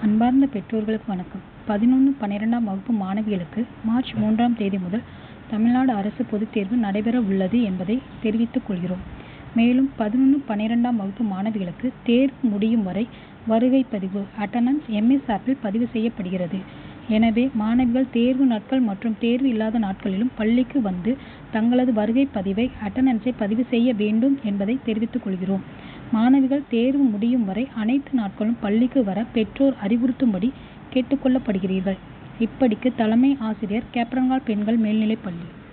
அன்பார்ந்த பெற்றோர்களுக்கு வணக்கம் பதினொன்று பன்னிரெண்டாம் வகுப்பு மாணவிகளுக்கு மார்ச் மூன்றாம் தேதி முதல் தமிழ்நாடு அரசு பொதுத் தேர்வு நடைபெற உள்ளது என்பதை தெரிவித்துக் கொள்கிறோம் மேலும் பதினொன்று பன்னிரெண்டாம் வகுப்பு மாணவிகளுக்கு தேர்வு முடியும் வரை வருகை பதிவு அட்டனன்ஸ் எம்எஸ் ஆப்பில் பதிவு செய்யப்படுகிறது எனவே மாணவிகள் தேர்வு நாட்கள் மற்றும் தேர்வு இல்லாத நாட்களிலும் பள்ளிக்கு வந்து தங்களது வருகை பதிவை அட்டனன்ஸை பதிவு செய்ய வேண்டும் என்பதை தெரிவித்துக் கொள்கிறோம் மாணவிகள் தேர்வு முடியும் வரை அனைத்து நாட்களும் பள்ளிக்கு வர பெற்றோர் அறிவுறுத்தும்படி கேட்டுக் கொள்ளப்படுகிறீர்கள் இப்படிக்கு தலைமை ஆசிரியர் கேப்ரங்கால் பெண்கள் மேல்நிலைப்பள்ளி